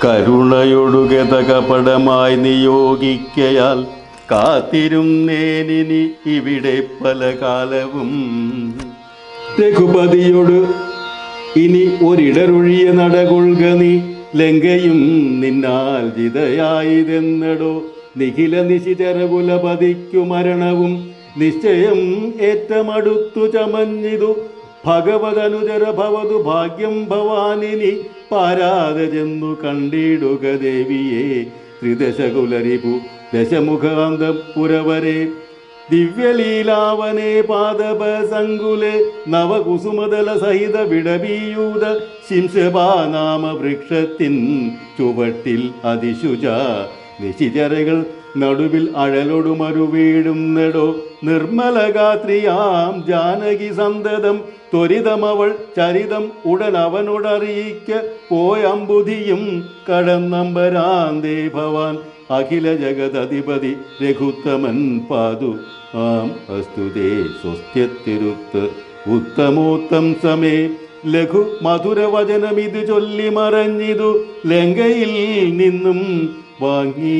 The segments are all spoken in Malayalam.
കരുണയൊടുകത കപടമായി നിയോഗിക്കയാൽ കാത്തിരുന്നേനിനി ഇവിടെ പല കാലവും രഘുപതിയോട് ഇനി ഒരിടരൊഴിയ നടകൊള്ളുക നീ ലങ്കയും നിന്നാൽ ജിതയായതെന്നടോ നിഖില നിശിചരകുലപതിക്കു മരണവും നിശ്ചയം ഏറ്റമടുത്തു ചമഞ്ഞിതു ഭഗവതനുചര ഭവതു ഭാഗ്യം ഭവാനിനി പാരാതെ ചെന്നു കണ്ടിടുക ദേവിയെ ത്രിദശകുലരിപു ദശമുഖാന്തപുരവരെ ദിവ്യലീലാവനെ പാദപ സങ്കുലെ നവകുസുമതല സഹിത വിടബീയൂത ശിംശപാനാമ വൃക്ഷത്തിൻ ചുവട്ടിൽ അതിശുച നിശിചരകൾ നടുവിൽ അഴലൊടുമരു വീഴുന്നടോ നിർമ്മലഗാത്രിയാം ജാനകി സന്തതം ത്വരിതമവൾ ചരിതം ഉടൻ അവനോടറിയിക്ക പോയമ്പുതിയും കടന്നമ്പരാന്തേ ഭവാൻ അഖില ജഗദധിപതി രഘുത്തമൻ പാതു ആം അസ്തുതേ സ്വസ്ത്യത്തിരുത്ത് ഉത്തമോത്തം സമേ ലഘു മധുരവചനമിത് ചൊല്ലി മറഞ്ഞിതു ലങ്കയിൽ നിന്നും വാങ്ങി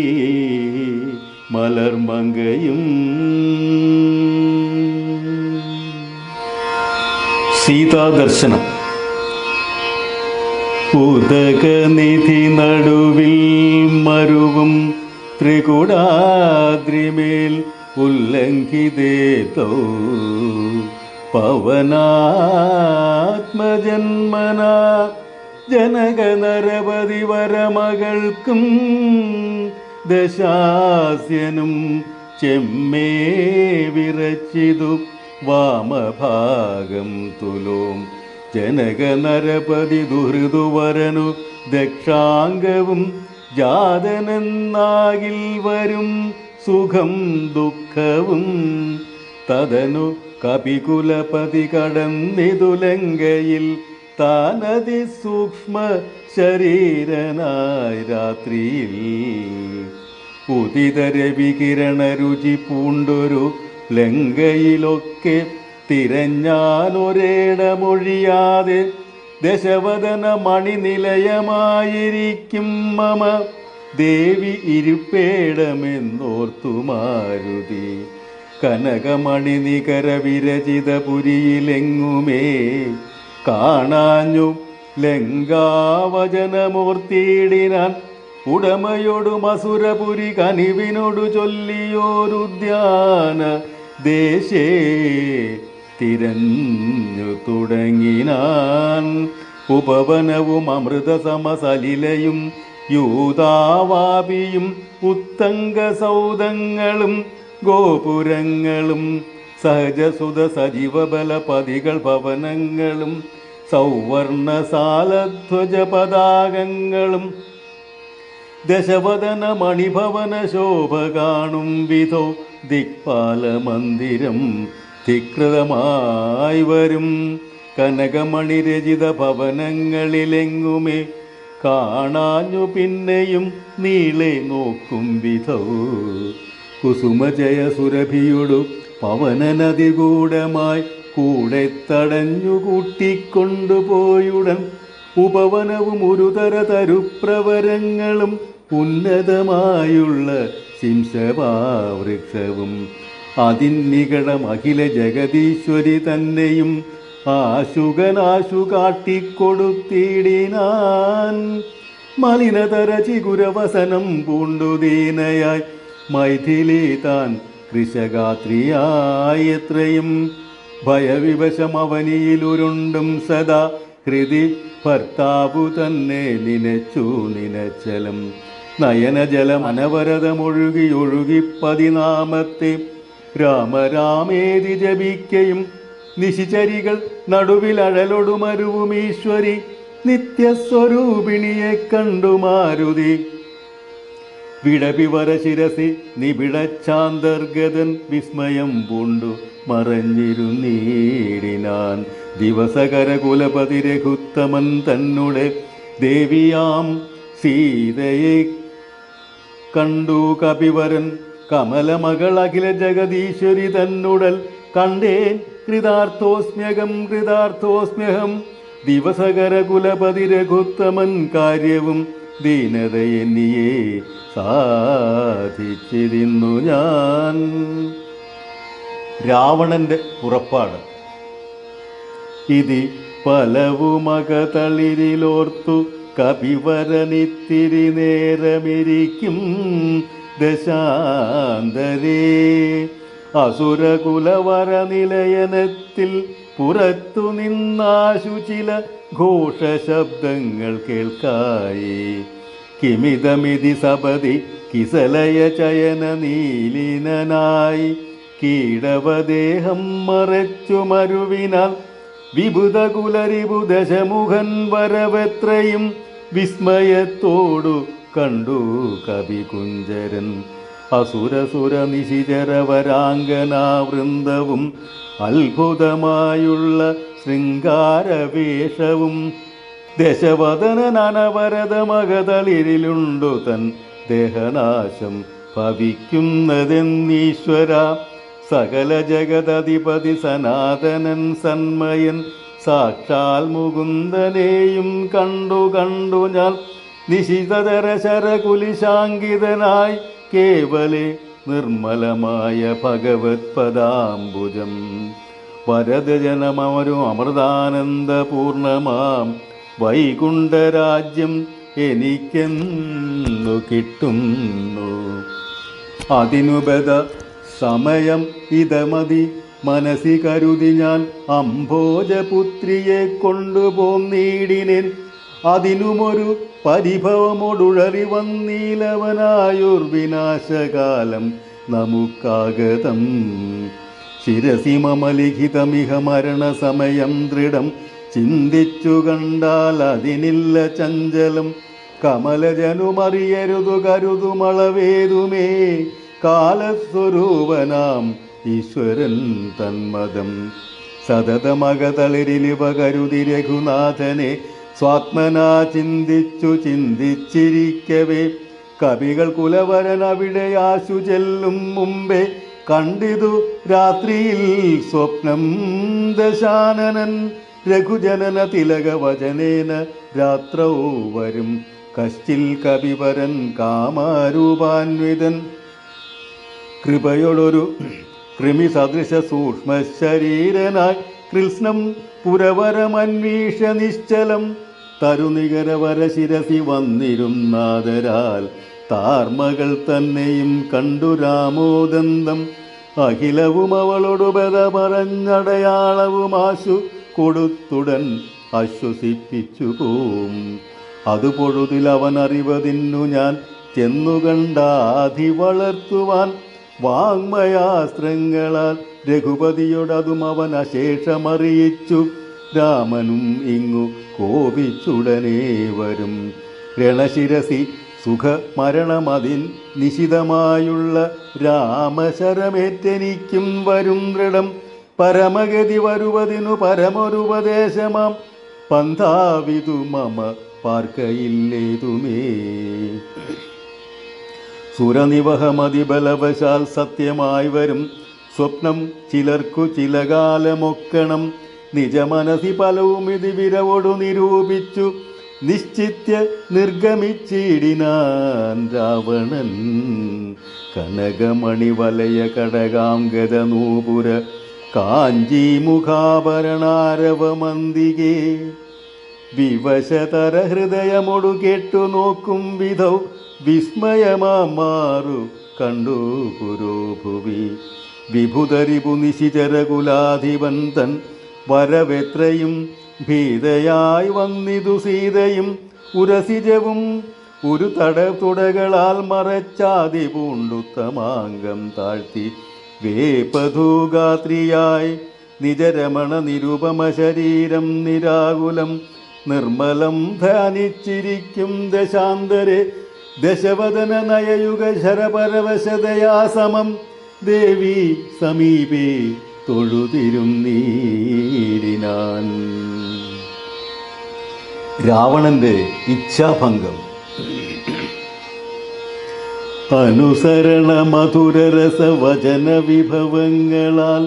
മലർമങ്കയും സീതാദർശനം ഉദകനിധി നടുവിൽ മരുവും ത്രികുടാദ്രിമേൽ ഉല്ലംഘിതേതോ പവനാത്മജന്മന ജനകനരപതി വരമകൾക്കും ദശാസ്യനും ചെമ്മേ വിറച്ചിതു വാമഭാഗം തുലോം ജനകനരപതി ദുഹൃദുവരനു ദക്ഷാംഗവും ജാതനെന്നാകിൽ വരും സുഖം ദുഃഖവും തതനു കപികുലപതി കടന്നിതുലങ്കയിൽ താനതി സൂക്ഷ്മ ശരീരനായി രാത്രിയിൽ ഉദിതരവികിരണ രുചി പൂണ്ടൊരു ലങ്കയിലൊക്കെ തിരഞ്ഞാലൊരേടമൊഴിയാതെ ദശവദന മണിനിലയമായിരിക്കും മമ ദേവി ഇരുപ്പേടമെന്നോർത്തു മാരുതി കനകമണി നികര വിരചിത പുരിയിലെങ്ങുമേ കാണാഞ്ഞു ലങ്കാവചനമൂർത്തിയിടിനാൻ ഉടമയോടു മസുരപുരി കനിവിനോടു ചൊല്ലിയോരുദ്യാന ദേശേ തിരഞ്ഞു തുടങ്ങിനാൻ ഉപവനവും അമൃതസമസലിലയും യൂതാവാപിയും ഉത്തങ്ക സൗദങ്ങളും ഗോപുരങ്ങളും സഹജസുത സജീവബല പതികൾ ഭവനങ്ങളും സൗവർണസാലധ്വജ പതാകങ്ങളും ദശവദന മണിഭവന ശോഭ കാണും വിധോ ദിക്പാല മന്ദിരം ധികൃതമായി വരും കനകമണി രചിത ഭവനങ്ങളിലെങ്ങുമേ കാണാഞ്ഞു പിന്നെയും നീളെ നോക്കും വിധോ കുസുമജയ സുരഭിയൊടു പവനനദികൂടമായി കൂടെ തടഞ്ഞു കൂട്ടിക്കൊണ്ടുപോയുടൻ ഉപവനവും ഒരുതര തരുപ്രവരങ്ങളും ഉന്നതമായുള്ള ശിംശവാവൃക്ഷവും അതിന്നികടം അഖില ജഗദീശ്വരി തന്നെയും ആശുകനാശു കാട്ടിക്കൊടുത്തിടിനാൻ മലിനതര ചിഗുരവസനം പൂണ്ടുദീനയായി മൈഥിലി താൻ കൃശഗാത്രിയായി എത്രയും ഭയവിവശം അവനിയിലുരുണ്ടും സദാ ഹൃതി ഭർത്താവു തന്നെ നിനച്ചു നിനച്ചലം നയനജലം അനവരതമൊഴുകി ഒഴുകി പതിനാമത്തെ രാമരാമേതി ജപിക്കയും നിശിചരികൾ നടുവിൽ അഴലൊടുമരുവും ഈശ്വരി നിത്യസ്വരൂപിണിയെ കണ്ടു മാരുതി വിടപിവര ശിരസി നിബിടച്ചാന്തർഗതൻ വിസ്മയം പൂണ്ടു മറഞ്ഞിരുന്നീടിനാൻ ദിവസകര കുലപതി രഘുത്തമൻ തന്നെ ദേവിയാം സീതയെ കണ്ടു കപിവരൻ കമലമകൾ അഖില ജഗദീശ്വരി തന്നുടൽ കണ്ടേൻ കൃതാർത്ഥോസ്മ്യകം കൃതാർത്ഥോസ്മ്യഹം ദിവസകര കുലപതി രഘുത്തമൻ കാര്യവും ദീനതയെന്നിയെ സാധിച്ചിരുന്നു ഞാൻ രാവണന്റെ പുറപ്പാട് ഇതി പലവുമകതളിരിലോർത്തു കപിവരനിത്തിരി നേരമിരിക്കും ദശാന്തരേ അസുരകുലവര നിലയനത്തിൽ പുറത്തു നിന്നാശു ചില ഘോഷശബ്ദങ്ങൾ കേൾക്കായി കിമിതമിതി സപതി കിസലയ ചയന നീലിനനായി കീടവദേഹം മറച്ചു മരുവിനാൽ വിഭുതകുലരിപു ദശമുഖൻ വരവെത്രയും വിസ്മയത്തോടു കണ്ടു കവികുഞ്ചരൻ അസുരസുര നിശിചരവരാംഗനാവൃന്ദവും അത്ഭുതമായുള്ള ശൃംഗാരവേഷവും ദശവദനനവരതമകതളിരിലുണ്ടു തൻ ദേഹനാശം ഭവിക്കുന്നതെന്നീശ്വര സകല ജഗതധിപതി സനാതനൻ സന്മയൻ സാക്ഷാൽ മുകുന്ദനെയും കണ്ടു കണ്ടു ഞാൻ നിശിതതര ശരകുലിശാങ്കിതനായി കേവലെ നിർമ്മലമായ ഭഗവത് പദാംബുജം വരദജനമരും അമൃതാനന്ദപൂർണമാം വൈകുണ്ഠരാജ്യം എനിക്കെന്നു കിട്ടുന്നു അതിനുബദ സമയം ഇതമതി മനസ്സി കരുതി ഞാൻ അംഭോജപുത്രിയെ കൊണ്ടുപോന്നീടിനേൻ അതിനുമൊരു പരിഭവമൊടുഴറി വന്നീലവനായുർവിനാശകാലം നമുക്കാഗതം ശിരസി മമ ലിഖിതമിഹ മരണസമയം ദൃഢം ചിന്തിച്ചു കണ്ടാൽ അതിനില്ല ചഞ്ചലം കമലജനുമറിയരുതു കരുതുമളവേതുമേ കാലസ്വരൂപനാം ഈശ്വരൻ തന്മതം സതതമകതളിരിലിവ കരുതി രഘുനാഥനെ സ്വാത്മനാ ചിന്തിച്ചു ചിന്തിച്ചിരിക്കവേ കവികൾ കുലവരൻ അവിടെ ആശു ചെല്ലും മുമ്പേ കണ്ടിതു രാത്രിയിൽ സ്വപ്നം ദശാനനൻ രഘുജനന തിലകവചനേന രാത്രൗ വരും കശ്ചിൽ കവിവരൻ കാമാരൂപാന്വിതൻ കൃപയോടൊരു കൃമി സദൃശ സൂക്ഷ്മ ശരീരനായി കൃഷ്ണം പുരവരമന്വീഷ നിശ്ചലം തരുനികരവര ശിരസി വന്നിരുന്നാദരാൽ താർമകൾ തന്നെയും കണ്ടു രാമോദന്തം അഖിലവും അവളോട് ബത പറഞ്ഞടയാളവും ആശു കൊടുത്തുടൻ ആശ്വസിപ്പിച്ചു പോം അത് പൊഴുതിൽ അവൻ അറിവതിന്നു ഞാൻ ചെന്നു കണ്ടാധി വളർത്തുവാൻ വാങ്മയാസ്ത്രങ്ങളാൽ രഘുപതിയോടതും അവൻ അശേഷമറിയിച്ചു രാമനും ഇങ്ങു കോപിച്ചുടനെ വരും രണശിരസി സുഖ മരണമതിൻ നിശിതമായുള്ള രാമശരമേറ്റെനിക്കും വരും ദൃഢം പരമഗതി വരുവതിനു പരമൊരുപദേശമാം പന്ഥാവിതു മമ പാർക്കയില്ലേതുമേ സുരനിവഹമതിബലവശാൽ സത്യമായി വരും സ്വപ്നം ചിലർക്കു ചില കാലമൊക്കണം നിജമനസി പലവും ഇത് വിരവോടു നിരൂപിച്ചു നിശ്ചിത്യ നിർഗമിച്ചിടിനാൻ രാവണൻ കനകമണിവലയ കടകാംഗത നൂപുര കാഞ്ചി മുഖാഭരണാരവമന്തികേ വിവശതര ഹൃദയമൊടു കേട്ടു നോക്കും വിധൗ വിസ്മയമാറു കണ്ടു പുരോഭുവി വിഭുതരിപു നിശിചരകുലാധിപൻ തൻ വരവെത്രയും ഭീതയായി വന്നിതു സീതയും ഉരസിജവും ഒരു തട തുടകളാൽ മറച്ചാതി പൂണ്ടുത്തമാംഗം താഴ്ത്തി വേപധൂഗാത്രിയായി നിജരമണ നിരുപമ ശരീരം നിരാകുലം നിർമ്മലം ധ്യാനിച്ചിരിക്കും ദശാന്തരെ ദശവദന നയയുഗ ശരപരവശതയാ സമം ദേവി സമീപേ തൊഴുതിരുന്നീരിനാൻ രാവണന്റെ ഇച്ഛാഭംഗം അനുസരണ മധുരരസ വചന വിഭവങ്ങളാൽ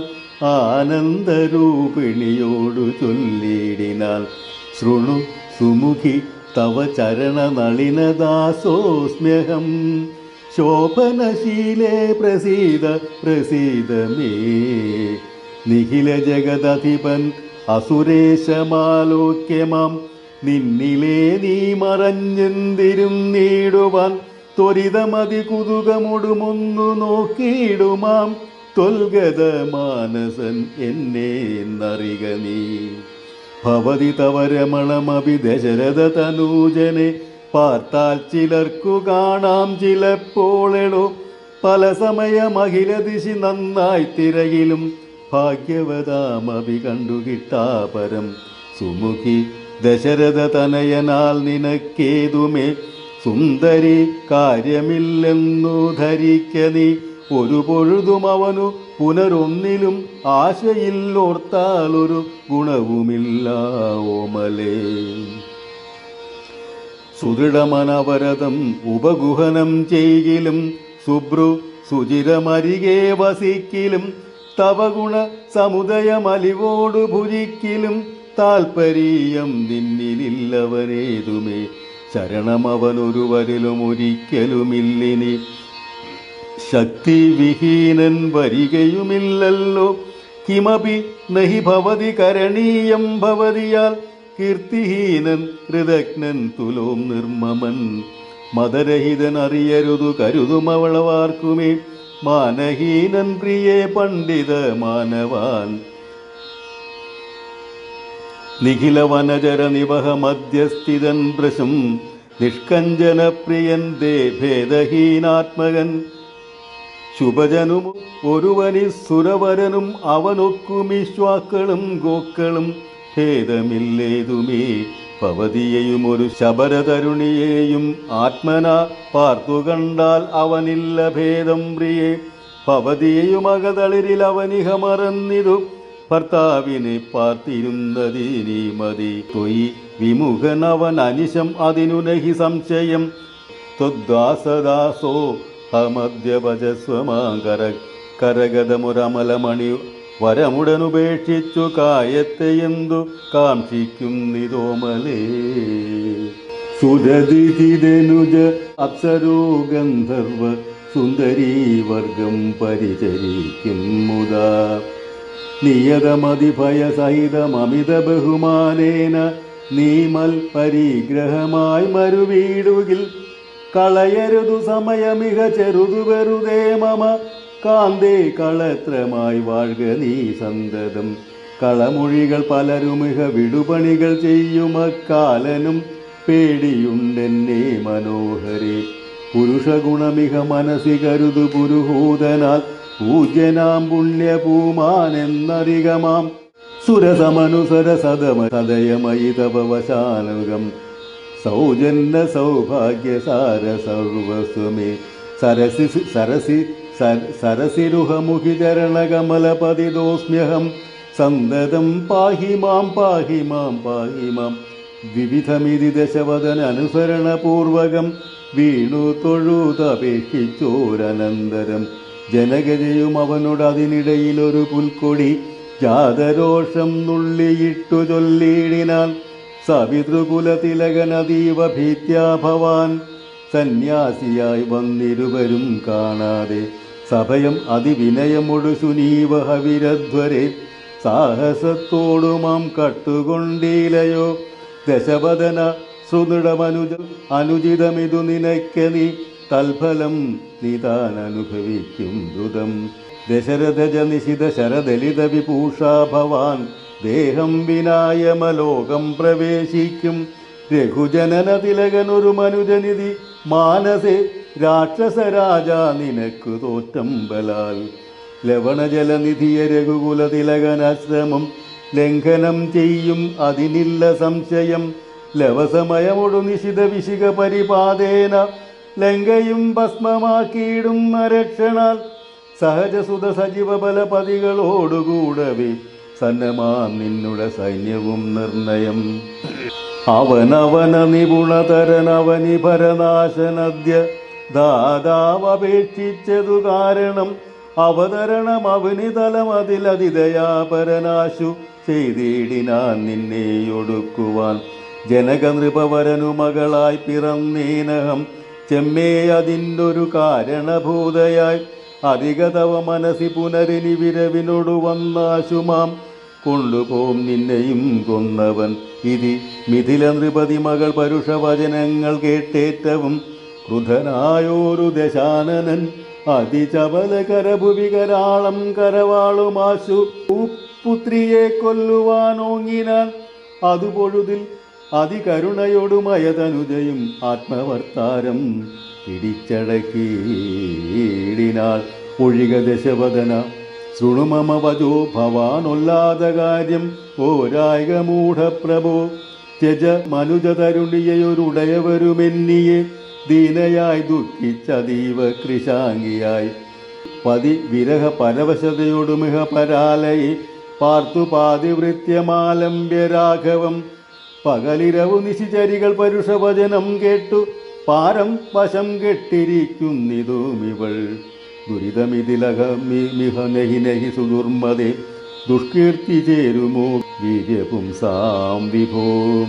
ആനന്ദരൂപിണിയോടു ചൊല്ലിടിനാൽ ശൃണു സുമുഖി തവ ചരണനളിനദാസോസ്മ്യഹം ശോഭനശീലേ പ്രസീത പ്രസീത മേ നിഖില ജഗദധിപൻ അസുരേശമാലോക്യമാം നിന്നിലേ നീ മറഞ്ഞെന്തിരുന്നീടുവാൻ ത്വരിതമതി കുതുകമുടുമൊന്നു നോക്കിയിടുമാം ത്വൽഗത മാനസൻ എന്നെ എന്നറിക നീ ഭവതി തവ രമണമഭി ദശരഥ തനൂജനെ പാർത്താൽ ചിലർക്കു കാണാം ചിലപ്പോളെടോ പല സമയം അഖില ദിശി നന്നായി തിരയിലും ഭാഗ്യവതാമഭി കണ്ടുകിട്ടാപരം സുമുഖി ദശരഥ തനയനാൽ നിനക്കേതുമേ സുന്ദരി കാര്യമില്ലെന്നു ധരിക്ക നീ ഒരു പൊഴുതും അവനു പുനരൊന്നിലും ആശയില്ലോർത്താൽ ഒരു ഗുണവുമില്ല ഓമലേ സുദൃഢമനവരതം ഉപഗുഹനം ചെയ്യിലും സുബ്രു സുചിരമരികെ വസിക്കിലും തവ ഗുണ സമുദയമലിവോടു ഭുജിക്കിലും താൽപര്യം നിന്നിലില്ലവനേതുമേ ശരണമവനൊരുവരിലും ഒരിക്കലുമില്ലിനി ശക്തിവിഹീനൻ വരികയുമില്ലല്ലോ കിമപി നഹി ഭവതി കരണീയം ഭവതിയാൽ കീർത്തിഹീനൻ കൃതജ്ഞൻ തുലോം നിർമ്മമൻ മതരഹിതൻ അറിയരുതു കരുതുമവളവാർക്കുമേ മാനഹീനൻ പ്രിയേ പണ്ഡിത മാനവാൻ നിഖില വനചര നിവഹ മധ്യസ്ഥിതൻ ഭൃശം നിഷ്കഞ്ചന പ്രിയൻ ദേ ഭേദഹീനാത്മകൻ ശുഭജനും ഒരുവനി സുരവരനും അവനൊക്കുമിശ്വാക്കളും ഗോക്കളും ഭേദമില്ലേതുമേ ഭവതിയെയും ഒരു ശബരതരുണിയെയും ആത്മന പാർത്തു കണ്ടാൽ അവനില്ല ഭേദം പ്രിയേ ഭവതിയെയും അകതളിരിൽ അവനിഹ മറന്നിതു ഭർത്താവിനെ പാർത്തിരുന്നതിനി മതി തൊയ് വിമുഖൻ അവൻ അനിശം അതിനു നഹി സംശയം ത്വദ്ദാസദാസോ ഹമദ്യഭജസ്വമാകര കരഗതമുരമലമണി വരമുടനുപേക്ഷിച്ചു കായത്തെ എന്തു കാക്ഷിക്കുന്നിതോമലേ സുരതിഥിതനുജ അപ്സരോ ഗന്ധർവ സുന്ദരീ വർഗം പരിചരിക്കും മുതാ നിയതമതിഭയസഹിതമമിത ബഹുമാനേന നീമൽ പരിഗ്രഹമായി മരുവീടുകിൽ കളയരുതു സമയമിക ചെറുതു വെറുതേ മമ കാന്തേ കളത്രമായി വാഴ്ക നീ സന്തതം കളമൊഴികൾ പലരുമിക വിടുപണികൾ ചെയ്യുമക്കാലനും പേടിയുണ്ടെന്നേ മനോഹരേ പുരുഷഗുണമിക മനസ്സി കരുതു പുരുഹൂതനാൽ പൂജ്യനാം പുണ്യപൂമാനെന്നറികമാം സുരസമനുസര സദമ സദയമയി തപവശാനുകം സൗജന്യ സൗഭാഗ്യസാര സർവസ്വമേ സരസി സരസി സര- സരസിരുഹമുഖി ചരണകമലപതിദോസ്മ്യഹം സന്തതം പാഹി മാം പാഹി മാം പാഹി മാം വിവിധമിതി ദശവദന അനുസരണപൂർവകം വീണു തൊഴുതപേക്ഷിച്ചോരനന്തരം ജനകജയും അവനോട് അതിനിടയിലൊരു പുൽക്കൊടി ജാതരോഷം നുള്ളിയിട്ടു ചൊല്ലിയിടിനാൽ സവിതൃകുലതിലകനതീവ ഭീത്യാ ഭവാൻ സന്യാസിയായി വന്നിരുവരും കാണാതെ സഭയം അതിവിനയമൊടു സുനീവഹ വിരധ്വരെ സാഹസത്തോടുമാം കട്ടുകൊണ്ടീലയോ ദശവദന സുദൃഢമനുജ അനുചിതമിതു നിനയ്ക്ക നീ തൽഫലം നീ താൻ അനുഭവിക്കും ദ്രുതം ദശരഥജ നിശിത ശരദലിത വിഭൂഷാ ഭവാൻ ദേഹം വിനായമലോകം പ്രവേശിക്കും രഘുജനന തിലകനൊരു മനുജനിധി മാനസേ രാക്ഷസരാജ നിനക്കു തോറ്റം ബലാൽ ലവണജലനിധിയ രഘുകുല തിലകനാശ്രമം ലംഘനം ചെയ്യും അതിനില്ല സംശയം ലവസമയമൊടു നിശിത വിശിക പരിപാതേന ലങ്കയും ഭസ്മമാക്കിയിടും അരക്ഷണാൽ സഹജസുത സജീവ ബലപതികളോടുകൂടവേ സന്നമാം നിന്നുടെ സൈന്യവും നിർണയം അവനവന നിപുണതരനവനി ഭരനാശനദ്യ ദാതാവപേക്ഷിച്ചതു കാരണം അവതരണം അവനി തലമതിലതിദയാപരനാശു ചെയ്തിടിനാൻ നിന്നെ ഒടുക്കുവാൻ ജനകനൃപവരനു മകളായി പിറന്നേനഹം ചെമ്മേ അതിൻ്റൊരു കാരണഭൂതയായി അധികതവ മനസ്സി പുനരിനി വിരവിനോടു വന്നാശുമാം കൊണ്ടുപോം നിന്നെയും കൊന്നവൻ ഇതി മിഥില നൃപതി മകൾ പരുഷവചനങ്ങൾ കേട്ടേറ്റവും ക്രുധനായോരു ദശാനനൻ അതിചപല കരഭുവികരാളം കരവാളുമാശു പുത്രിയെ കൊല്ലുവാനോങ്ങിനാൻ അതുപൊഴുതിൽ അതികരുണയൊടുമയതനുജയും ആത്മവർത്താരം പിടിച്ചടക്കീടിനാൾ ഒഴിക ദശവദന ശൃണുമമ വജോ ഭവാനൊല്ലാത കാര്യം ഓരായിക മൂഢപ്രഭോ ത്യജ മനുജതരുണിയൊരുടയവരുമെന്നിയെ ദീനയായി ദുഃഖിച്ചതീവ കൃശാംഗിയായി പതി വിരഹ പരവശതയോടുമിഹ പരാലയി പാർത്തു പാതിവൃത്യമാലംബ്യ രാഘവം പകലിരവു നിശിചരികൾ പരുഷവചനം കേട്ടു പാരം വശം കെട്ടിരിക്കുന്നിതുമിവൾ ദുരിതമിതിലക മിഹ നഹി നഹി സുദുർമതേ ദുഷ്കീർത്തി ചേരുമോ വീര്യപുംസാം വിഭോ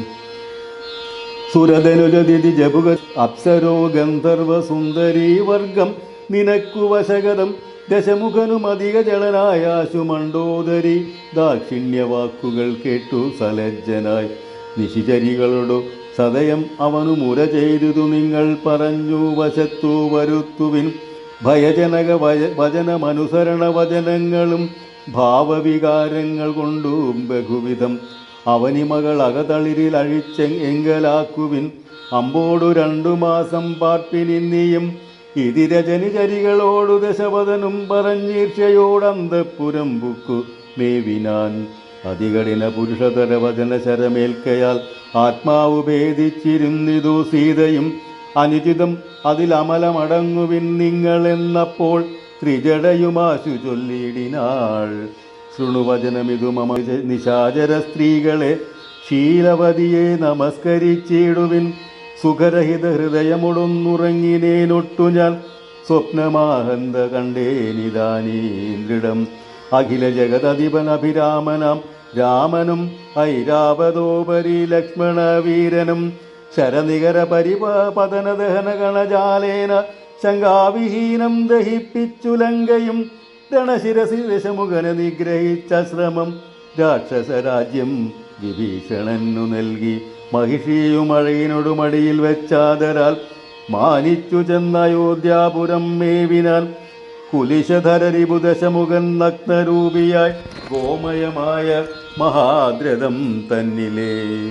സുരതനുജതിഥി ജപുക അപ്സരോ ഗന്ധർവ സുന്ദരീ വർഗം നിനക്കു വശകതം ദശമുഖനും അധിക ജളനായാശു മണ്ടോദരി ദാക്ഷിണ്യവാക്കുകൾ കേട്ടു സലജ്ജനായി നിശിചരികളോടു സദയം അവനു മുര ചെയ്തതു നിങ്ങൾ പറഞ്ഞു വശത്തു വരുത്തുവിൻ ഭയജനക വയ വചനമനുസരണ വചനങ്ങളും ഭാവവികാരങ്ങൾ കൊണ്ടും ബഹുവിധം അവനിമകൾ അകതളിരിൽ അഴിച്ചെ എങ്കലാക്കുവിൻ അമ്പോടു രണ്ടു മാസം പാർപ്പിനിന്നിയും ഇതിരജനിചരികളോടു ദശവദനും പറഞ്ഞീർച്ചയോടന്തപ്പുരം ബുക്കു മേവിനാൻ അതികഠിന പുരുഷതര വചന ശരമേൽക്കയാൽ ആത്മാവ് ഭേദിച്ചിരുന്നിതു സീതയും അനുചിതം അതിലമലമടങ്ങുവിൻ നിങ്ങളെന്നപ്പോൾ ത്രിജടയുമാശു ചൊല്ലിയിടിനാൾ ശൃണുവചനമിതു മമ നിശാചര സ്ത്രീകളെ ശീലവതിയെ നമസ്കരിച്ചിടുവിൻ സുഖരഹിത ഹൃദയമുടൊന്നുറങ്ങിനേനൊട്ടു ഞാൻ സ്വപ്നമാഹന്ത കണ്ടേനിതാനീന്ദ്രിടം അഖില ജഗതധിപനഭിരാമനാം രാമനും ഐരാവതോപരി ലക്ഷ്മണ വീരനും ശരനികര പരിപതന ദഹന ഗണജാലേന ശങ്കാവിഹീനം ദഹിപ്പിച്ചു ലങ്കയും രണശിരസി ദശമുഖന നിഗ്രഹിച്ച ശ്രമം രാക്ഷസരാജ്യം വിഭീഷണനു നൽകി മഹിഷിയും അഴകിനോടു മടിയിൽ വെച്ചാതരാൽ മാനിച്ചു ചെന്ന അയോധ്യാപുരം മേവിനാൻ കുലിശധരരിപുദശമുഖൻ നഗ്നരൂപിയായി ഗോമയമായ മഹാദ്രതം തന്നിലേ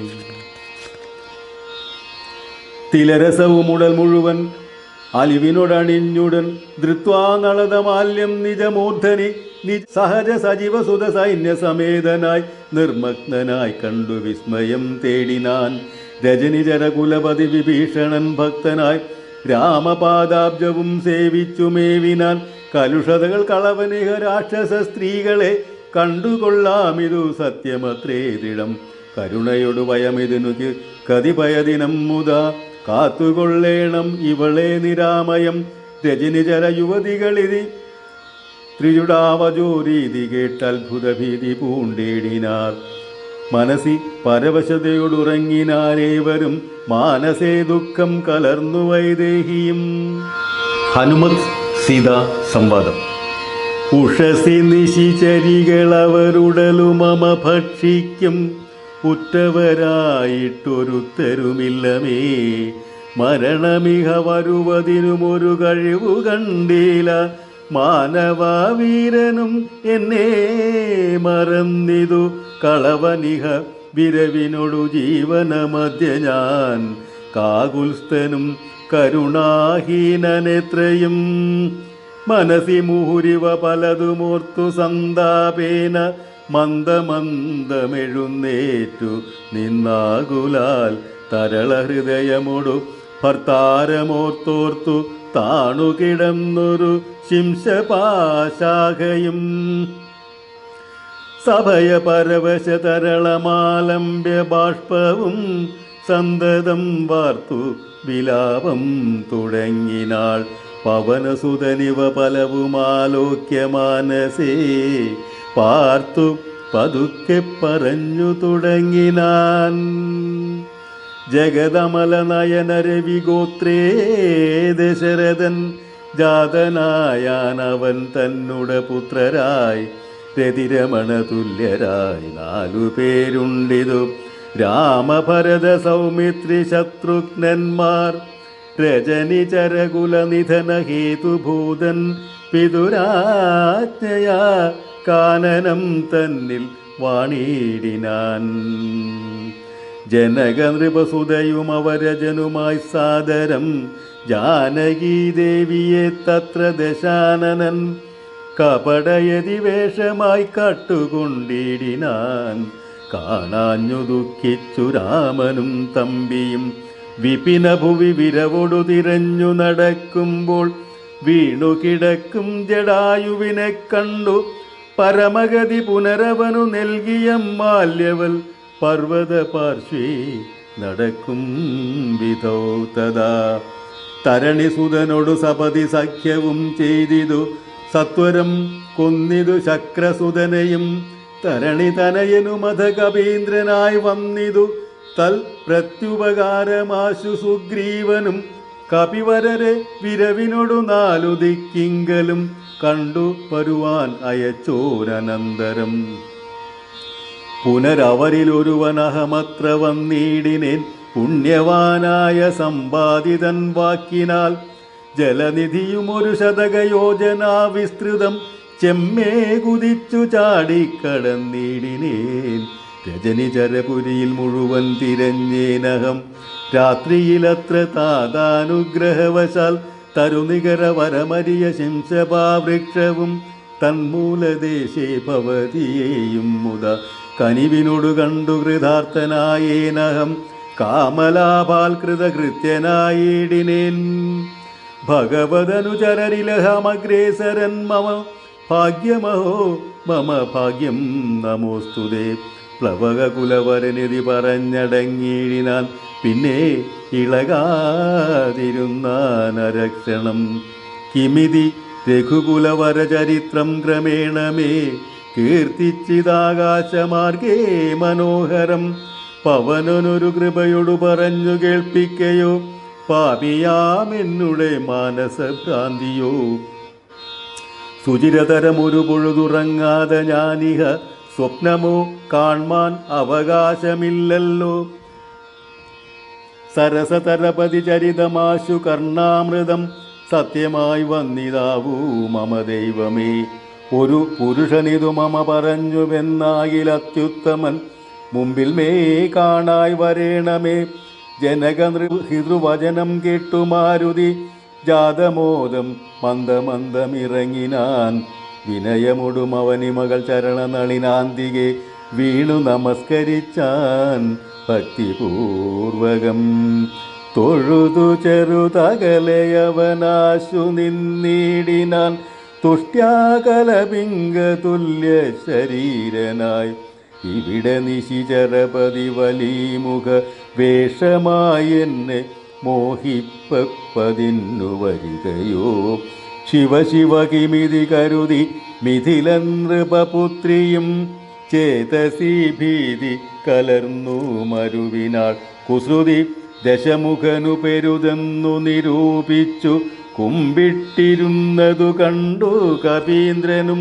തിലരസവുമുടൽ മുഴുവൻ അലിവിനോടണിഞ്ഞുടൻ ധൃത്വാ നളതമാല്യം നിജമൂർധനി നി സഹജ സജീവ സുത സൈന്യ സമേതനായി നിർമ്മഗ്നനായി കണ്ടു വിസ്മയം തേടിനാൻ രജനിചര കുലപതി വിഭീഷണൻ ഭക്തനായി രാമപാദാബ്ജവും സേവിച്ചു മേവിനാൻ കലുഷതകൾ കളവനിക രാക്ഷസ സ്ത്രീകളെ കണ്ടുകൊള്ളാമിതു സത്യമത്രേ ദൃഢം കരുണയൊടു ഭയമിതിനു കതിഭയദിനം മുത കാത്തുകൊള്ളേണം ഇവളെ നിരാമയം രജനിചര യുവതികളിതി ത്രിജുടാവജോരീതി കേട്ടത്ഭുത ഭീതി പൂണ്ടേടിനാർ മനസ്സി പരവശതയോടുറങ്ങിനാരേവരും മാനസേ ദുഃഖം കലർന്നു വൈദേഹിയും ഹനുമത് സീത സംവാദം ഉഷസി നിശിചരികളവരുടലു മമ ഭക്ഷിക്കും ഉറ്റവരായിട്ടൊരുത്തരുമില്ലമേ മരണമിഹ വരുവതിനുമൊരു കഴിവു കണ്ടീല മാനവീരനും എന്നെ മറന്നിതു കളവനിഹ വിരവിനൊടു ജീവനമധ്യ ഞാൻ കാകുൽസ്ഥനും കരുണാഹീനനെത്രയും മനസി മുഹുരിവ പലതുമോർത്തു സന്താപേന മന്ദമന്ദമെഴുന്നേറ്റു നിന്നാകുലാൽ തരള ഹൃദയമൊടു ഭർത്താരമോർത്തോർത്തു താണുകിടന്നൊരു ശിംശപാശാഖയും സഭയ പരവശ തരളമാലംബ്യ ബാഷ്പവും സന്തതം വാർത്തു വിലാപം തുടങ്ങിനാൾ പവനസുതനിവ പലവുമാലോക്യ മാനസേ പാർത്തു പതുക്കെ പറഞ്ഞു തുടങ്ങിനാൻ ജഗതമല നയന രവിഗോത്രേ ദശരഥൻ ജാതനായാനവൻ തന്നുടെ പുത്രരായി രതിരമണ തുല്യരായി നാലു പേരുണ്ടിതു രാമഭരത സൗമിത്രി ശത്രുഘ്നന്മാർ രജനി ചരകുല നിധന ഹേതുഭൂതൻ പിതുരാജ്ഞയാ കാനനം തന്നിൽ വാണിയിടിനാൻ ജനക നൃപസുതയും അവരജനുമായി സാദരം ജാനകീ ദേവിയെ തത്ര ദശാനനൻ കപടയതി വേഷമായി കട്ടുകൊണ്ടിടിനാൻ കാണാഞ്ഞു ദുഃഖിച്ചു രാമനും തമ്പിയും വിപിന ഭുവി വിരവൊടു തിരഞ്ഞു നടക്കുമ്പോൾ വീണു കിടക്കും ജടായുവിനെ കണ്ടു പരമഗതി പുനരവനു നൽകിയ മാല്യവൽ പർവ്വത പാർശ്വേ നടക്കും വിധൗ തഥാ തരണിസുതനോടു സപതി സഖ്യവും ചെയ്തിതു സത്വരം കൊന്നിതു ശക്രസുതനെയും തരണി തനയനു മത കപീന്ദ്രനായി വന്നിതു തൽ പ്രത്യുപകാരമാശു സുഗ്രീവനും കപിവരരെ വിരവിനോടു നാലു ദിക്കിങ്കലും കണ്ടു വരുവാൻ അയച്ചോരനന്തരം പുനരവരിലൊരുവനഹമത്ര വന്നീടിനേൻ പുണ്യവാനായ സമ്പാദിതൻ വാക്കിനാൽ ജലനിധിയുമൊരു ശതകയോജനാ വിസ്തൃതം ചെമ്മേ കുതിച്ചു ചാടിക്കടന്നിടിനേൻ രജനിചരപുരിയിൽ മുഴുവൻ തിരഞ്ഞേനഹം രാത്രിയിലത്ര താതാനുഗ്രഹവശാൽ തരുനികര വരമരിയ ശിംശപാവൃക്ഷവും തന്മൂലദേശേ ഭവതിയെയും മുത കനിവിനോടു കണ്ടു കൃതാർത്ഥനായേനഹം കാമലാപാൽകൃത കൃത്യനായിടിനേൻ ഭഗവതനുചരരിലഹമഗ്രേസരൻ മമ ഭാഗ്യമഹോ മമ ഭാഗ്യം നമോസ്തുതേ പ്ലവകുലവരനിധി പറഞ്ഞടങ്ങിയിടിനാൻ പിന്നെ ഇളകാതിരുന്നാനരക്ഷണം കിമിതി രഘുകുലവരചരിത്രം ക്രമേണമേ കീർത്തിച്ചിതാകാശമാർഗേ മനോഹരം പവനനൊരു കൃപയോടു പറഞ്ഞു കേൾപ്പിക്കയോ പാപിയാമെന്നുടെ മാനസഭ്രാന്തിയോ സുചിരതരമൊരു പൊഴുതുറങ്ങാതെ ഞാനിഹ സ്വപ്നമോ കാൺമാൻ അവകാശമില്ലല്ലോ സരസതരപതി ചരിതമാശു കർണാമൃതം സത്യമായി വന്നിതാവൂ മമ ദൈവമേ ഒരു പുരുഷനിതു മമ പറഞ്ഞുവെന്നാകിലത്യുത്തമൻ മുമ്പിൽ മേ കാണായി വരേണമേ ജനക ഹിതൃവചനം കേട്ടു മാരുതി ജാതമോദം മന്ദമന്ദമിറങ്ങിനാൻ വിനയമൊടും അവനി മകൾ ചരണനളിനാന്തികെ വീണു നമസ്കരിച്ചാൻ ഭക്തിപൂർവകം തൊഴുതു ചെറുതകലയവനാശു നിന്നീടിനാൻ തുഷ്ട്യാകലപിംഗ തുല്യ ശരീരനായി ഇവിടെ നിശിചരപതി വലിമുഖ വേഷമായി എന്നെ മോഹിപ്പതിന്നു വരികയോ ശിവശിവ കിമിതി കരുതി മിഥില നൃപപുത്രിയും ചേതസി ഭീതി കലർന്നു മരുവിനാൾ കുസൃതി ദശമുഖനു പെരുതെന്നു നിരൂപിച്ചു കുമ്പിട്ടിരുന്നതു കണ്ടു കപീന്ദ്രനും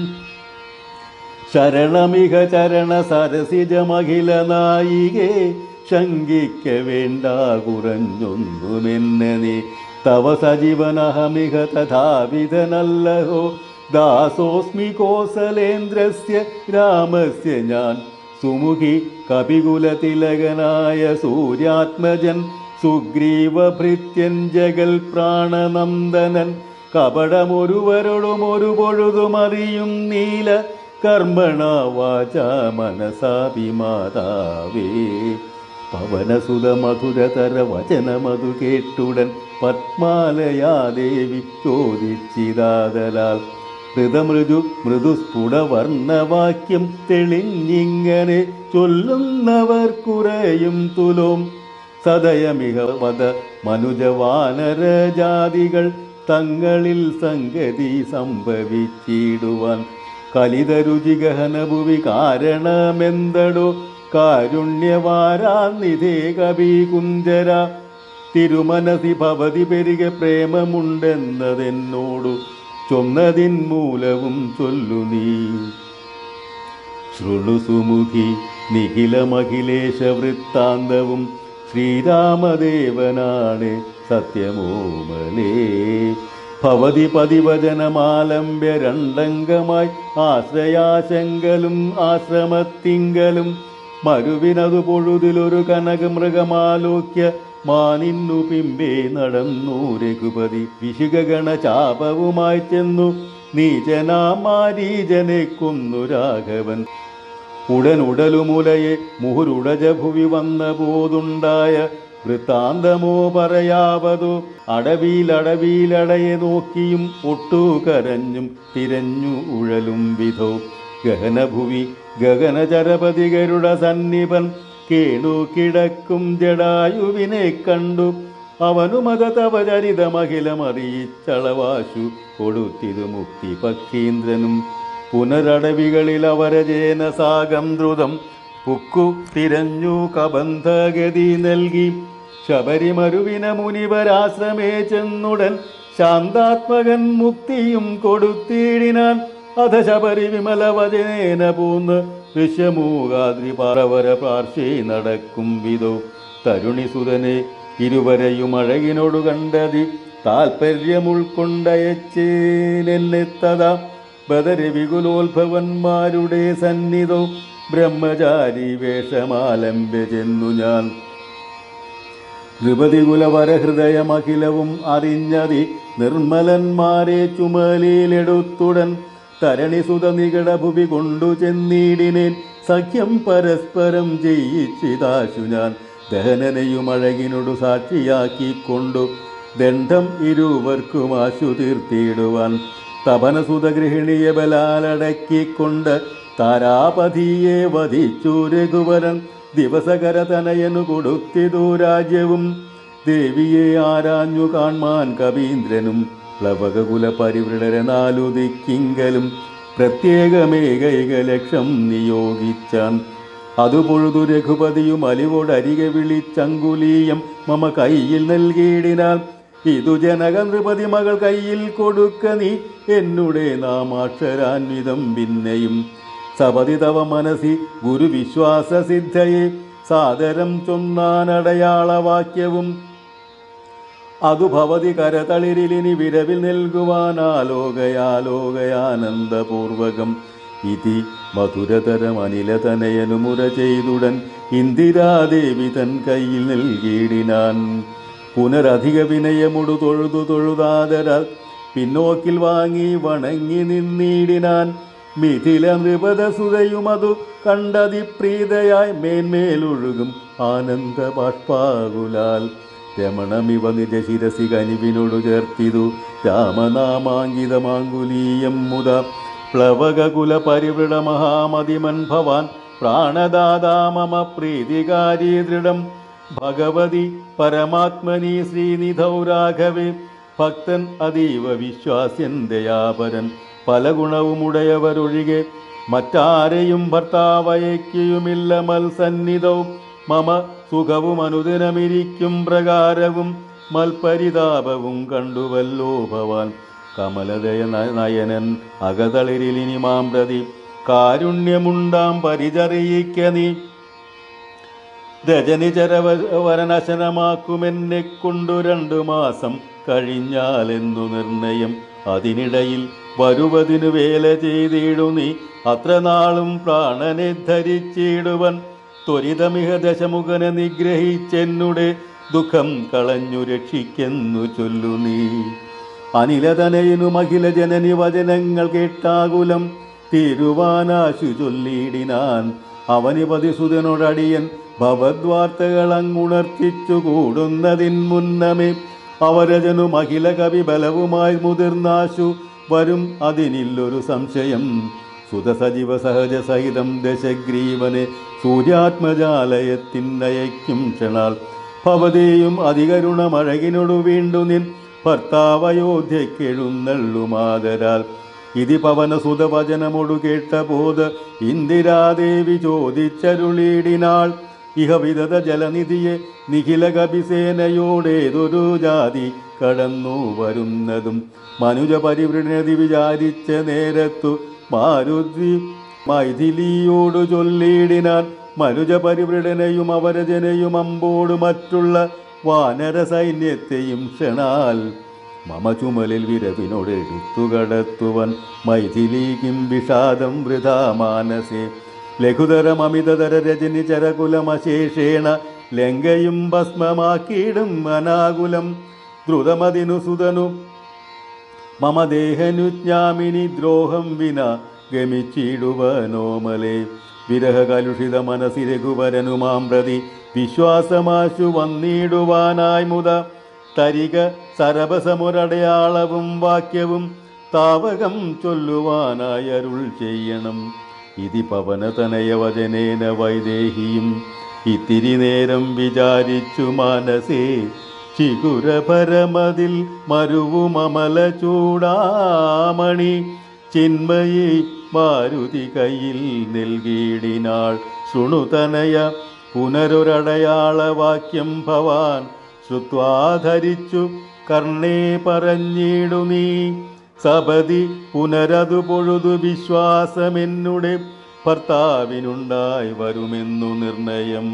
ശരണമിക ചരണ സരസിജമഖില നായികേ ശങ്കിക്ക വേണ്ട കുറഞ്ഞൊന്നുമെന്നെ നീ തവ സജീവനഹമിക തഥാവിധനല്ലഹോ ദാസോസ്മി കോസലേന്ദ്രസ്യ രാമസ്യ ഞാൻ സുമുഖി കപികുലതിലകനായ സൂര്യാത്മജൻ സുഗ്രീവഭൃത്യൻ ജഗൽ പ്രാണനന്ദനൻ കപടമൊരുവരോടും ഒരു പൊഴുതുമറിയും നീല കർമ്മണ വാച മനസാഭിമാതാവേ പവനസുത മധുരതര വചനമതു കേട്ടുടൻ പത്മാലയാദേവി ചോദിച്ചിതാതലാൽ ഹൃതമൃദു മൃദുസ്ഫുടവർണ്ണവാക്യം തെളിഞ്ഞിങ്ങനെ ചൊല്ലുന്നവർ കുറയും തുലോം സദയമിഹ വധ മനുജവാനരജാതികൾ തങ്ങളിൽ സംഗതി സംഭവിച്ചിടുവാൻ കലിതരുചിഗഹനഭുവി കാരണമെന്തടോ കാരുണ്യവാരാന്നിധേ കവി കുഞ്ചര തിരുമനസി ഭവതി പെരുകെ പ്രേമമുണ്ടെന്നതെന്നോടു ചൊന്നതിൻ മൂലവും ചൊല്ലു നീ ശൃണുസുമുഖി നിഖിലമഖിലേശ വൃത്താന്തവും ശ്രീരാമദേവനാണ് സത്യമോമലേ ഭവതി പതിവചനമാലംബ്യ രണ്ടംഗമായി ആശ്രയാശങ്കലും ആശ്രമത്തിങ്കലും മരുവിനതു പൊഴുതിലൊരു കനകമൃഗമാലോക്യ മാനിന്നു പിമ്പേ നടന്നു രഘുപതി വിശുഗണ ചാപവുമായി ചെന്നു നീചനാമാരീജനെ കൊന്നു രാഘവൻ ഉടൻ ഉടലുമുലയെ മുഹുരുടജ ഭുവി വന്ന പോതുണ്ടായ വൃത്താന്തമോ പറയാവതോ അടവിയിലടവിയിലടയെ നോക്കിയും ഒട്ടു കരഞ്ഞും തിരഞ്ഞു ഉഴലും വിധോ ഗഹനഭുവി ഗഗനചരപതികരുടെ സന്നിപൻ കേണു കിടക്കും ജടായുവിനെ കണ്ടു അവനുമത തവചരിതമഖിലമറിയിച്ചളവാശു കൊടുത്തിതു മുക്തി പക്ഷീന്ദ്രനും പുനരടവികളിൽ അവരജേന സാഗം ദ്രുതം പുക്കു തിരഞ്ഞു കബന്ധഗതി നൽകി ശബരിമരുവിന മുനിവരാശ്രമേ ചെന്നുടൻ ശാന്താത്മകൻ മുക്തിയും കൊടുത്തിടിനാൻ അധ ശബരി വിമല വചനേന പൂന്ന് വിശ്വമൂകാദ്രി പാറവര പാർശ്വേ നടക്കും വിധോ തരുണിസുതനെ ഇരുവരെയും അഴകിനോടു കണ്ടതി താൽപ്പര്യമുൾക്കൊണ്ടയച്ചേനെന്നെത്തത ബദരി വികുലോത്ഭവന്മാരുടെ സന്നിധോ ബ്രഹ്മചാരി വേഷമാലംബ്യ ചെന്നു ഞാൻ നൃപതികുലവരഹൃദയമഖിലവും അറിഞ്ഞതി നിർമ്മലന്മാരെ ചുമലിലെടുത്തുടൻ തരണിസുത നികടഭുവി കൊണ്ടു ചെന്നീടിനേൻ സഖ്യം പരസ്പരം ജയിച്ചിതാശു ഞാൻ ദഹനനെയും അഴകിനോടു സാക്ഷിയാക്കിക്കൊണ്ടു ദണ്ഡം ഇരുവർക്കും ആശു തീർത്തിടുവാൻ തപനസുത ഗൃഹിണിയെ ബലാലടക്കിക്കൊണ്ട് താരാപതിയെ വധിച്ചു രഘുവരൻ ദിവസകര തനയനു കൊടുത്തിതു രാജ്യവും ദേവിയെ ആരാഞ്ഞു കാൺമാൻ കവീന്ദ്രനും പ്ലവകുല പരിവൃടരെ നാലു ദിക്കിങ്കലും പ്രത്യേകമേകൈക ലക്ഷം നിയോഗിച്ചാൻ അതു പൊഴുതു രഘുപതിയും അലിവോടരികെ വിളിച്ചങ്കുലീയം മമ കയ്യിൽ നൽകിയിടിനാൽ ഇതു ജനക നൃപതി മകൾ കയ്യിൽ കൊടുക്ക നീ എന്നുടെ നാമാക്ഷരാന്വിതം പിന്നെയും സപതി തവ മനസി ഗുരുവിശ്വാസ സിദ്ധയെ സാദരം ചൊന്നാനടയാളവാക്യവും അതു ഭവതി കരതളിരിലിനി വിരവിൽ നൽകുവാനാലോകയാലോകയാനന്ദപൂർവകം ഇതി മധുരതരം അനിലതനയനു മുര ചെയ്തുടൻ ഇന്ദിരാദേവി തൻ കയ്യിൽ നൽകിയിടിനാൻ പുനരധിക വിനയമുടു തൊഴുതു തൊഴുതാതരാൽ പിന്നോക്കിൽ വാങ്ങി വണങ്ങി നിന്നിടിനാൻ മിഥില നൃപതസുതയുമതു കണ്ടതിപ്രീതയായി മേന്മേലൊഴുകും ആനന്ദ ബാഷ്പാകുലാൽ രമണമിവ നിജ ശിരസി കനിവിനോടു ചേർത്തിതു രാമനാമാങ്കിതമാങ്കുലീയം മുത പ്ലവകുല പരിവൃട മഹാമതിമൻ ഭവാൻ പ്രാണദാതാ മമ പ്രീതികാരീ ദൃഢം ഭഗവതി പരമാത്മനി ശ്രീനിധൗ രാഘവേ ഭക്തൻ അതീവ വിശ്വാസ്യൻ ദയാപരൻ പല ഗുണവുമുടയവരൊഴികെ മറ്റാരെയും ഭർത്താവയക്കുയുമില്ല മൽസന്നിധൗ മമ സുഖവും അനുദിനമിരിക്കും പ്രകാരവും മൽപരിതാപവും കണ്ടുവല്ലോ ഭവാൻ കമലദയ ന- നയനൻ അകതളിരിലിനി മാം പ്രതി കാരുണ്യമുണ്ടാം പരിചറിയിക്ക നീ രജനി ചരവരനശനമാക്കുമെന്നെ കൊണ്ടു രണ്ടു മാസം കഴിഞ്ഞാലെന്നു നിർണയം അതിനിടയിൽ വരുവതിനു വേല ചെയ്തിടു നീ അത്ര നാളും പ്രാണനെ ധരിച്ചിടുവൻ ത്വരിതമിഹ ദശമുഖനെ നിഗ്രഹിച്ചെന്നുടെ ദുഃഖം കളഞ്ഞു രക്ഷിക്കെന്നു ചൊല്ലു നീ അനിലതനയനു അഖില ജനനി വചനങ്ങൾ കേട്ടാകുലം തിരുവാനാശു ചൊല്ലിയിടിനാൻ അവനിപതിസുതനോടടിയൻ ഭവദ്വാർത്തകൾ അങ്ങുണർത്തിച്ചു കൂടുന്നതിൻ മുന്നമേ അവരജനു അഖില കവി ബലവുമായി മുതിർന്നാശു വരും അതിനില്ലൊരു സംശയം സുതസജീവ സഹജ സഹിതം ദശഗ്രീവനെ സൂര്യാത്മജാലയത്തിനയക്കും ക്ഷണാൽ ഭവതേയും അതികരുണമഴകിനോടു വീണ്ടു നിൻ ഭർത്താവയോധ്യക്കെഴുന്നള്ളുമാതരാൽ ഇതി പവനസുതവചനമൊടു കേട്ട ബോധ ഇന്ദിരാദേവി ചോദിച്ചരുളിയിടിനാൾ ഇഹ വിധത ജലനിധിയെ നിഖില കപിസേനയോടേതൊരു ജാതി കടന്നു വരുന്നതും മനുജ പരിവൃണതി വിചാരിച്ച നേരത്തു മാരുതി മൈഥിലിയോടു ചൊല്ലിയിടിനാൻ മനുജ പരിവൃടനെയും അവരജനെയും അമ്പോട് മറ്റുള്ള വാനര സൈന്യത്തെയും ക്ഷണാൽ മമ ചുമലിൽ വിരവിനോട് എടുത്തു കടത്തുവൻ മൈഥിലീകിം വിഷാദം വൃഥാ മാനസേ ലഘുതരമമിതതര രജനി ചരകുലമശേഷേണ ലങ്കയും ഭസ്മമാക്കിയിടും അനാകുലം ദ്രുതമതിനു സുതനു മമ ദേഹനുജ്ഞാമിനി ദ്രോഹം വിന ഗമിച്ചിടുവനോമലേ വിരഹകലുഷിത മനസ്സി രഘുവരനുമാം പ്രതി വിശ്വാസമാശു വന്നിടുവാനായി മുത തരിക സരഭസമൊരടയാളവും വാക്യവും താവകം ചൊല്ലുവാനായി അരുൾ ചെയ്യണം ഇതി പവനതനയവചനേന വൈദേഹിയും ഇത്തിരി നേരം വിചാരിച്ചു മാനസേ ചികുരപരമതിൽ മരുവുമമല ചൂടാമണി ചിന്മയി മാരുതി കയ്യിൽ നൽകിയിടിനാൾ ശൃണുതനയ പുനരൊരടയാളവാക്യം ഭവാൻ ശ്രുത്വാധരിച്ചു കർണേ പറഞ്ഞിടു നീ സപതി പുനരതു പൊഴുതു വിശ്വാസമെന്നുടെ ഭർത്താവിനുണ്ടായി വരുമെന്നു നിർണയം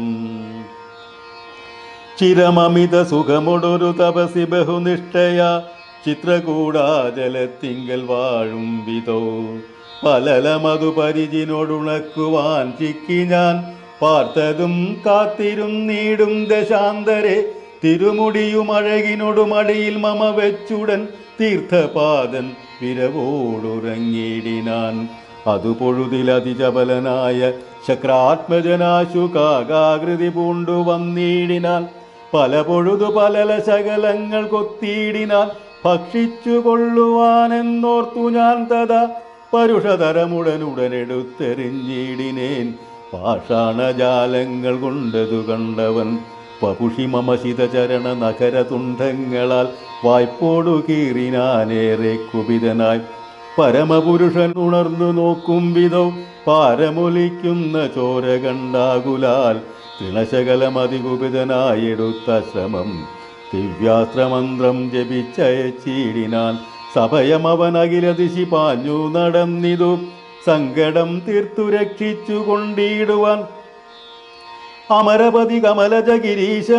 ചിരമമിത സുഖമൊടൊരു തപസി ബഹുനിഷ്ഠയ ചിത്രകൂടാജലത്തിങ്കൽ വാഴും വിധോ പലലമതു പരിചിനോടുണക്കുവാൻ ചിക്കി ഞാൻ പാർത്തതും കാത്തിരുന്നീടും ദശാന്തരെ തിരുമുടിയുമഴകിനൊടുമടിയിൽ മമ വെച്ചുടൻ തീർത്ഥപാദൻ വിരവോടുറങ്ങിയിടിനാൻ അതു പൊഴുതിലതിചപലനായ ശക്രാത്മജനാശു കാകാകൃതി പൂണ്ടു വന്നിടിനാൽ പല പൊഴുതു പലല ശകലങ്ങൾ കൊത്തിയിടിനാൽ ഭക്ഷിച്ചു കൊള്ളുവാനെന്നോർത്തു ഞാൻ തഥാ പരുഷതരമുടനുടനെടുത്തെറിഞ്ഞിടിനേൻ പാഷാണജാലങ്ങൾ കൊണ്ടതു കണ്ടവൻ പപുഷി മമശിത ചരണ നഗര തുണ്ടങ്ങളാൽ വായ്പോടു കീറിനാനേറെ കുപിതനായി പരമപുരുഷൻ ഉണർന്നു നോക്കും വിധോ പാരമൊലിക്കുന്ന ചോര കണ്ടാകുലാൽ തൃണശകലമതികുപിതനായെടുത്ത ശ്രമം ദിവ്യാസ്ത്രമന്ത്രം ജപിച്ചയച്ചിടിനാൻ സഭയമവനകിലതിശി പാഞ്ഞു നടന്നിതു സങ്കടം തീർത്തു രക്ഷിച്ചു കൊണ്ടിടുവാൻ അമരപതി കമലജ ഗിരീശ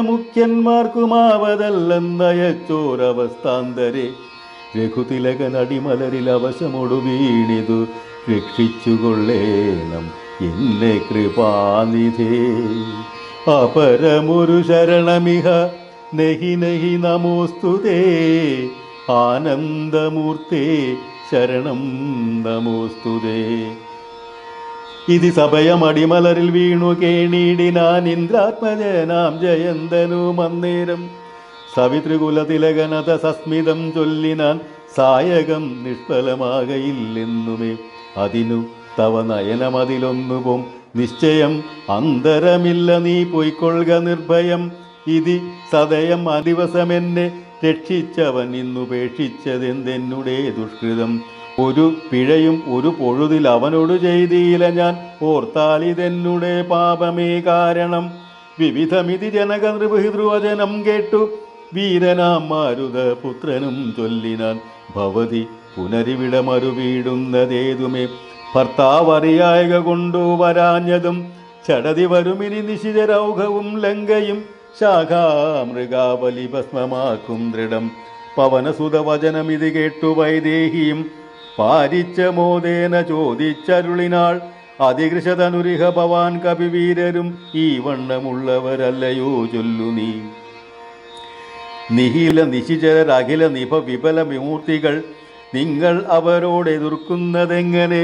മുഖ്യന്മാർക്കുമാവതല്ലെന്നയച്ചോരവസ്ഥാന്തരെ രഘുതിലകനടിമലരിൽ അവശമൊടു വീണിതു രക്ഷിച്ചുകൊള്ളേണം എന്നെ കൃപാനിധേ അപരമൊരു ശരണമിഹ നഹി നഹി നമോസ്തുതേ ആനന്ദമൂർത്തേ ശരണം നമോസ്തുതേ ഇത് സഭയമടിമലരിൽ വീണു കേണീടിനാൻ ഇന്ദ്രാത്മജനാം ജയന്തനും അന്നേരം സവിതൃകുലതിലകനത സസ്മിതം ചൊല്ലിനാൻ സായകം നിഷ്ഫലമാകയില്ലെന്നുമേ അതിനു തവ നയനമതിലൊന്നുപോം നിശ്ചയം അന്തരമില്ല നീ പൊയ്ക്കൊള്ളുക നിർഭയം ഇതി സദയം ആ ദിവസമെന്നെ രക്ഷിച്ചവൻ ഇന്നുപേക്ഷിച്ചതെന്തെന്നുടെ ദുഷ്കൃതം ഒരു പിഴയും ഒരു പൊഴുതിൽ അവനോട് ചെയ്തില്ല ഞാൻ ഓർത്താലിതെന്നുടെ പാപമേ കാരണം വിവിധമിതി ജനക നൃപഹിതൃവചനം കേട്ടു വീരനാം മാരുത പുത്രനും ചൊല്ലിനാൻ ഭവതി പുനരിവിട മറുവീടുന്നതേതുമേ ഭർത്താവറിയായക കൊണ്ടു വരാഞ്ഞതും ചടതി വരുമിനി നിശിതരൗഘവും ലങ്കയും ശാഖാമൃഗാവലി ഭസ്മമാക്കും ദൃഢം പവനസുതവചനമിത് കേട്ടു വൈദേഹിയും പാരിച്ച മോദേന ചോദിച്ചരുളിനാൾ അതികൃശതനുരിഹ ഭവാൻ കവിവീരരും ഈ വണ്ണമുള്ളവരല്ലയോ ചൊല്ലു നീ നിഹില നിശിചരരഖില നിഭ വിപല വിമൂർത്തികൾ നിങ്ങൾ അവരോട് എതിർക്കുന്നതെങ്ങനെ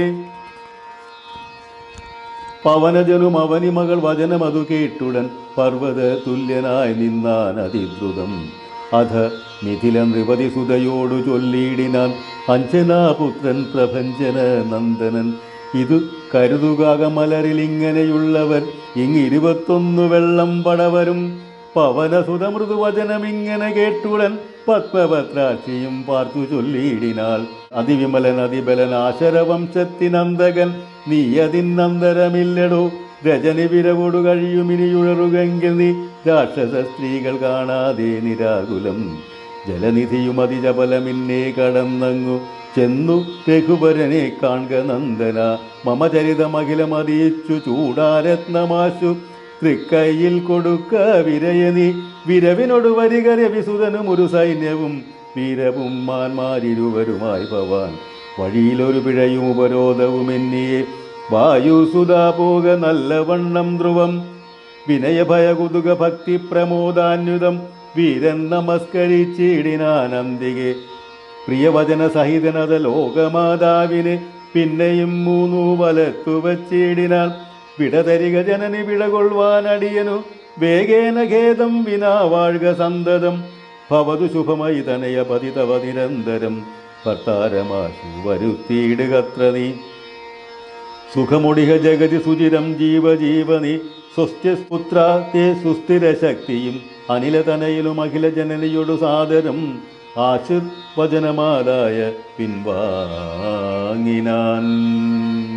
പവനജനും അവനിമകൾ വചനമതു കേട്ടുടൻ പർവ്വത തുല്യനായി നിന്നാൻ അതിദ്രുതം അധ മിഥില നൃപതി സുതയോടു ചൊല്ലിയിടിനാൻ അഞ്ജനാപുത്രൻ പ്രഭഞ്ജന നന്ദനൻ ഇതു കരുതുകാക മലരിൽ ഇങ്ങനെയുള്ളവർ ഇങ്ങിരുപത്തൊന്നു വെള്ളം പടവരും പവനസുത മൃദുവചനമിങ്ങനെ കേട്ടുടൻ പത്മപത്രാക്ഷിയും പാർത്തു ചൊല്ലിയിടിനാൾ അതിവിമലൻ അതിബലൻ ആശരവംശത്തിനന്തകൻ നീ അതിനന്തരമില്ലടോ രജനി വിരവോടു കഴിയുമിനിയുഴറുകെങ്കിൽ നീ രാക്ഷസ സ്ത്രീകൾ കാണാതെ നിരാകുലം ജലനിധിയും അതിജബലമിന്നെ കടന്നങ്ങു ചെന്നു രഘുവരനെ കാൺക നന്ദന മമ ചരിതമഖിലമറിയിച്ചു ചൂടാരത്നമാശു തൃക്കൈയിൽ കൊടുക്ക വിരയനി വിരവിനോട് വരിക രവിസുതനും ഒരു സൈന്യവും വീരവും മാന്മാരിരുവരുമായി ഭവാൻ വഴിയിലൊരു പിഴയും ഉപരോധവും എന്നിയെ വായുസുതാ പോക നല്ലവണ്ണം ധ്രുവം വിനയഭയകുതുക ഭക്തി പ്രമോദാന്യുതം വീരൻ നമസ്കരിച്ചിടിനാനന്ദികെ പ്രിയവചന സഹിതനത ലോകമാതാവിനെ പിന്നെയും മൂന്നു വലത്തു വച്ചിടിനാൽ വിടതരിക ജനനി വിടകൊള്ളുവാനടിയനു വേഗേന ഖേദം വിനാ വാഴ്ക സന്തതം ഭവതു ശുഭമയി തനയ പതിതവ നിരന്തരം ഭർത്താരമാശു വരുത്തിയിടുകത്ര നീ സുഖമുടിക ജഗതി സുചിരം ജീവജീവനി സ്വസ്ത്യപുത്ര തേ സുസ്ഥിര ശക്തിയും അനിലതനയിലും അഖില ജനനിയോടു സാദരം ആശീർവചനമാലായ പിൻവാങ്ങിനാൻ